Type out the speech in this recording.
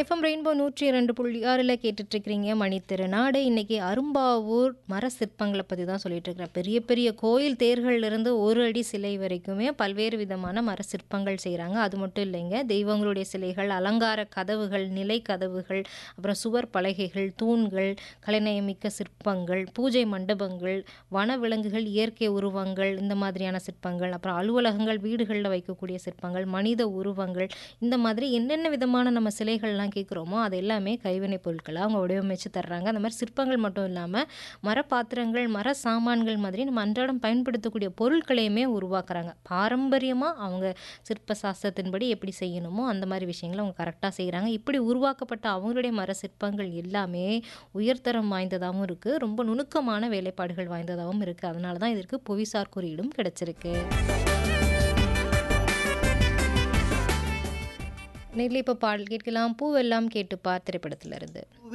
FM rainbow நூற்றி இரண்டு புள்ளி ஆறில் கேட்டுட்ருக்கிறீங்க மணி திருநாடு இன்னைக்கு அரும்பாவூர் மர சிற்பங்களை பற்றி தான் சொல்லிட்டு இருக்கிறேன் பெரிய பெரிய கோயில் தேர்கள்ல இருந்து ஒரு அடி சிலை வரைக்குமே பல்வேறு விதமான மர சிற்பங்கள் செய்கிறாங்க அது மட்டும் இல்லைங்க தெய்வங்களுடைய சிலைகள் அலங்கார கதவுகள் நிலை கதவுகள் அப்புறம் சுவர் பலகைகள் தூண்கள் கலைநயமிக்க சிற்பங்கள் பூஜை மண்டபங்கள் வனவிலங்குகள் இயற்கை உருவங்கள் இந்த மாதிரியான சிற்பங்கள் அப்புறம் அலுவலகங்கள் வீடுகளில் வைக்கக்கூடிய சிற்பங்கள் மனித உருவங்கள் இந்த மாதிரி என்னென்ன விதமான நம்ம சிலைகள்லாம் கேட்குறோமோ அது எல்லாமே கைவினைப் பொருட்களை அவங்க வடிவமைச்சு தர்றாங்க அந்த மாதிரி சிற்பங்கள் மட்டும் இல்லாமல் மரப்பாத்திரங்கள் மர சாமான்கள் மாதிரி நம்ம அன்றாடம் பயன்படுத்தக்கூடிய பொருட்களையுமே உருவாக்குறாங்க பாரம்பரியமாக அவங்க சிற்ப சாஸ்திரத்தின்படி எப்படி செய்யணுமோ அந்த மாதிரி விஷயங்களை அவங்க கரெக்டாக செய்கிறாங்க இப்படி உருவாக்கப்பட்ட அவங்களுடைய மர சிற்பங்கள் எல்லாமே உயர்தரம் வாய்ந்ததாகவும் இருக்குது ரொம்ப நுணுக்கமான வேலைப்பாடுகள் வாய்ந்ததாகவும் இருக்குது அதனால தான் இதற்கு புவிசார் குறியீடும் கிடைச்சிருக்கு நேரில் இப்போ பாடல் கேட்கலாம் பூவெல்லாம் கேட்டுப்பார் திரைப்படத்திலிருந்து